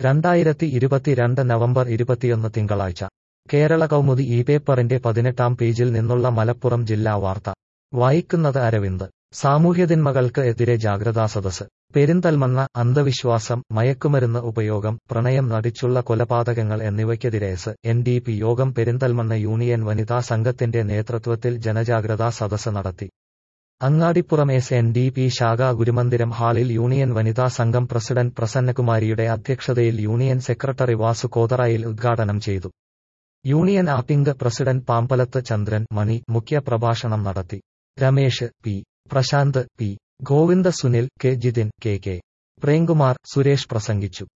രണ്ടായിരത്തി ഇരുപത്തിരണ്ട് നവംബർ ഇരുപത്തിയൊന്ന് തിങ്കളാഴ്ച കേരള കൗമുദി ഈ പേപ്പറിന്റെ പതിനെട്ടാം പേജിൽ നിന്നുള്ള മലപ്പുറം ജില്ലാ വാർത്ത വായിക്കുന്നത് അരവിന്ദ് സാമൂഹ്യതിന്മകൾക്ക് എതിരെ ജാഗ്രതാ സദസ് പെരിന്തൽമണ്ണ അന്ധവിശ്വാസം മയക്കുമരുന്ന് ഉപയോഗം പ്രണയം നടിച്ചുള്ള കൊലപാതകങ്ങൾ എന്നിവയ്ക്കെതിരെ എസ് എൻ ഡി പി യോഗം പെരിന്തൽമണ്ണ യൂണിയൻ വനിതാ സംഘത്തിന്റെ നേതൃത്വത്തിൽ ജനജാഗ്രതാ സദസ് നടത്തി Angadippuram S N D P ശാഖ ഗുരുമന്ദിരം ഹാളിൽ യൂണിയൻ വനിതാ സംഘം പ്രസിഡന്റ് പ്രസന്നകുമാരിയുടെ അധ്യക്ഷതയിൽ യൂണിയൻ സെക്രട്ടറി വാസു കോതറായിൽ ഉദ്ഘാടനം ചെയ്തു യൂണിയൻ ആപ്പിംഗ് പ്രസിഡന്റ് പാമ്പലത്ത് ചന്ദ്രൻ മണി മുഖ്യ പ്രഭാഷണം നടത്തി Ramesh P Prashanth P Govinda Sunil K Jithin K K Premkumar Suresh പ്രസംഗിച്ചു